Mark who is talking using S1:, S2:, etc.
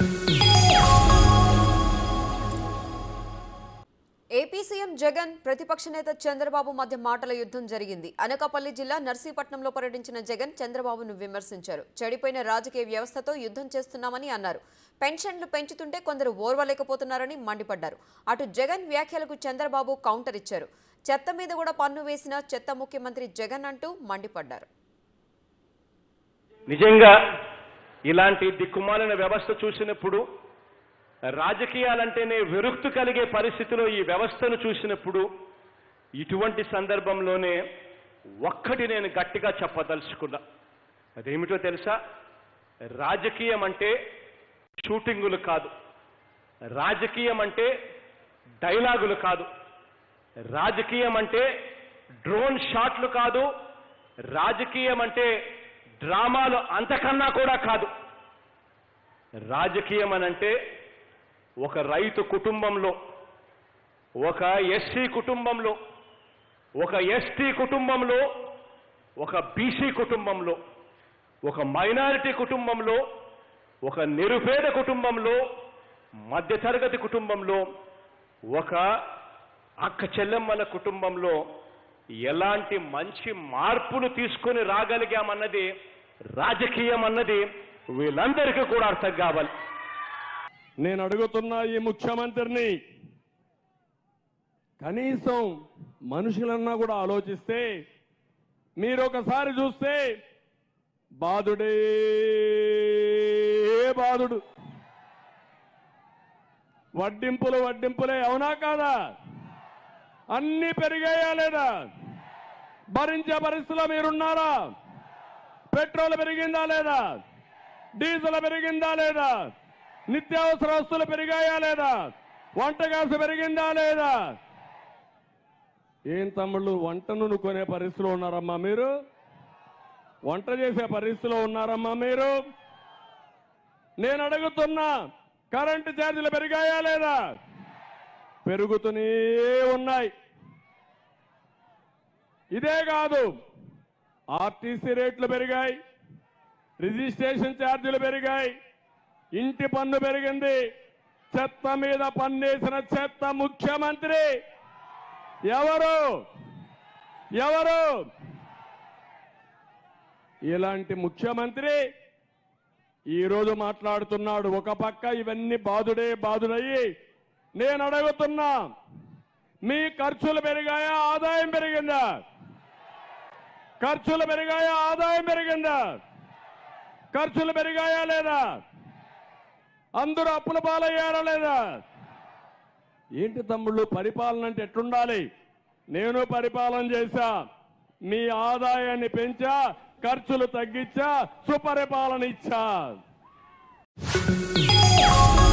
S1: AP CM Jagan ప్రతిపక్ష నేత చంద్రబాబు మధ్య మాటల యుద్ధం జరిగింది అనకాపల్లి జిల్లా నర్సీపట్నంలో పర్యటించిన జగన్ చంద్రబాబును విమర్శించారు చెడిపోయిన రాజకీయ వ్యవస్థతో యుద్ధం చేస్తున్నామని అన్నారు పెన్షన్లు పెంచుతుంటే కొందరు ఓర్వలేకపోతున్నారని మండిపడ్డారు అటు జగన్ వ్యాఖ్యలకు చంద్రబాబు కౌంటర్ ఇచ్చారు చెత్త మీద కూడా పన్ను వేసిన చెత్త ముఖ్యమంత్రి జగన్ అంటూ మండిపడ్డారు
S2: నిజంగా ఇలాంటి దిక్కుమాలిన వ్యవస్థ చూసినప్పుడు రాజకీయాలంటేనే విరుక్తు కలిగే పరిస్థితిలో ఈ వ్యవస్థను చూసినప్పుడు ఇటువంటి సందర్భంలోనే ఒక్కటి నేను గట్టిగా చెప్పదలుచుకున్నా అదేమిటో తెలుసా రాజకీయం అంటే షూటింగులు కాదు రాజకీయం అంటే డైలాగులు కాదు రాజకీయం అంటే డ్రోన్ షాట్లు కాదు రాజకీయం అంటే డ్రామాలు అంతకన్నా కూడా కాదు రాజకీయం అనంటే ఒక రైతు కుటుంబంలో ఒక ఎస్సీ కుటుంబంలో ఒక ఎస్టీ కుటుంబంలో ఒక బీసీ కుటుంబంలో ఒక మైనారిటీ కుటుంబంలో ఒక నిరుపేద కుటుంబంలో మధ్యతరగతి కుటుంబంలో ఒక అక్క చెల్లెమ్మల కుటుంబంలో ఎలాంటి మంచి మార్పులు తీసుకొని రాగలిగామన్నది రాజకీయం అన్నది వీళ్ళందరికీ కూడా అర్థం కావాలి
S3: నేను అడుగుతున్న ఈ ముఖ్యమంత్రిని కనీసం మనుషులన్నా కూడా ఆలోచిస్తే మీరు ఒకసారి చూస్తే బాధుడే బాధుడు వడ్డింపులు వడ్డింపులే అవునా కాదా అన్ని పెరిగాయా లేదా భరించే పరిస్థితిలో మీరున్నారా పెట్రోల్ పెరిగిందా లేదా డీజిల్ పెరిగిందా లేదా నిత్యావసర వస్తువులు పెరిగాయా లేదా వంట గ్యాస్ పెరిగిందా లేదా ఏం తమ్ముళ్ళు వంట నూనె కొనే పరిస్థితిలో ఉన్నారమ్మా మీరు వంట చేసే పరిస్థితిలో ఉన్నారమ్మా మీరు నేను అడుగుతున్నా కరెంటు ఛార్జీలు పెరిగాయా లేదా పెరుగుతూనే ఉన్నాయి ఇదే కాదు ఆర్టీసీ రేట్లు పెరిగాయి రిజిస్ట్రేషన్ ఛార్జీలు పెరిగాయి ఇంటి పన్ను పెరిగింది చెత్త మీద పన్నేసిన చెత్త ముఖ్యమంత్రి ఎవరు ఎవరు ఇలాంటి ముఖ్యమంత్రి ఈరోజు మాట్లాడుతున్నాడు ఒక పక్క ఇవన్నీ బాధుడే బాధుడయ్యి నేను అడుగుతున్నా మీ ఖర్చులు పెరిగాయా ఆదాయం పెరిగిందా ఖర్చులు పెరిగాయా ఆదాయం పెరిగిందా ఖర్చులు పెరిగాయా లేదా అందరూ అప్పుల పాలయ్యారా లేదా ఏంటి తమ్ముళ్ళు పరిపాలన అంటే ఎట్లుండాలి నేను పరిపాలన చేశా మీ ఆదాయాన్ని పెంచా ఖర్చులు తగ్గించా సుపరిపాలన ఇచ్చా